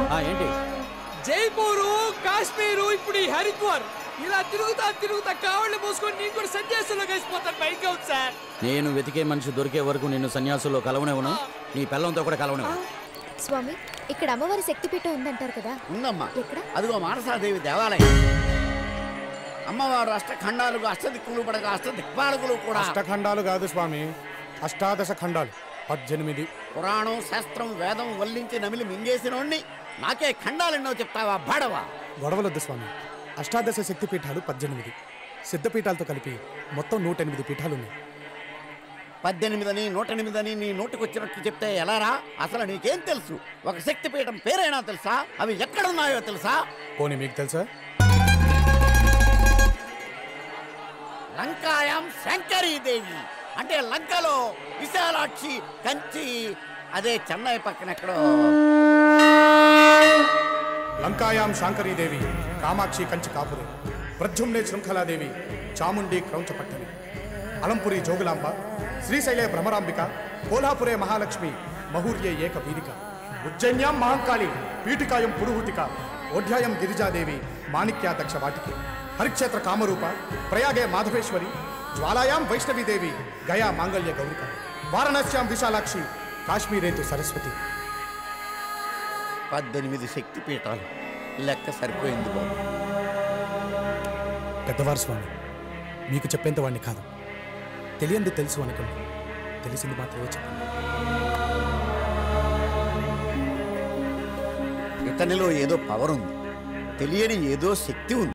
ఆ, ఏంటి జైపూరు కాశ్మీరు ఇప్పుడు ఈ హరిద్వార్ ఇలా తిరుగుతా తిరుగుతా కావాళ్ళు మూసుకొని నేను కూడా సన్యాసంలో కలిసిపోతాను బైక్ అవుట్ సార్ నేను వెతికే మనిషి దొరికే వరకు నిన్ను సన్యాసుల్లో కలవనివ్వను నీ పిల్లంతో కూడా కలవనివ్వను స్వామి ఇక్కడ అమ్మవారి శక్తిపీఠం ఉందంటారు కదా ఉందమ్మా ఎక్కడ? అదిగో మానసాదేవి దేవాలయం అమ్మవారు అష్టఖండాలుగా అష్టదిక్కులు పడక అష్టదిక్పాలకులు కూడా అష్టఖండాలు కాదు స్వామి అష్టాదశ ఖండాలు పద్దెనిమిది పురాణం శాస్త్రం వేదం వల్లించి నమిలి మింగేసినోడిని నాకే ఖండాలెన్నో చెప్తావా బాడవా గొడవలొద్దు స్వామి అష్టాదశ శక్తి పీఠాలు పద్దెనిమిది సిద్ధపీఠాలతో కలిపి మొత్తం నూట ఎనిమిది పీఠాలు ఉన్నాయి పద్దెనిమిదని నూట ఎనిమిదని నీ నోటికొచ్చినట్టు చెప్తే ఎలారా అసలు నీకేం తెలుసు ఒక శక్తిపీఠం పేరైనా తెలుసా అవి ఎక్కడున్నాయో తెలుసా పోనీ మీకు తెలుసా లంకాయం శంకరీదేవి అంటే లంకలో విశాలాక్షి కంచి అదే చెన్నై పక్కన ఎక్కడో లంకాయాం శాంకరీదేవి కామాక్షి కంచి కాపురి ప్రద్యుమ్నే శృంఖలాదేవి చాముండి క్రౌంచపట్టని అలంపురి జోగులాంబ శ్రీశైలే భ్రమరాంబిక కోల్హాపురే మహాలక్ష్మి మహూర్యే ఏక వీరిక ఉజ్జయిన్యాం మహంకాళి పీఠికాయం పురుహూతిక ఓఢ్యాయం గిరిజాదేవి మాణిక్యా దక్ష వాటికి హరిక్షేత్ర కామరూప ప్రయాగే మాధవేశ్వరి జ్వాలాయాం వైష్ణవీదేవి గయా మాంగళ్య గౌరిక వారణాస్యాం విశాలాక్షి కాశ్మీరేతు సరస్వతి పద్దెనిమిది శక్తిపీఠాలు లెక్క సరిపోయింది బాబు పెద్దవారు స్వామి మీకు చెప్పేంత వాడిని కాదు తెలియంది తెలుసు అనుకోండి తెలిసింది మాత్రమే చెప్పండి ఇతనిలో ఏదో పవర్ ఉంది తెలియని ఏదో శక్తి ఉంది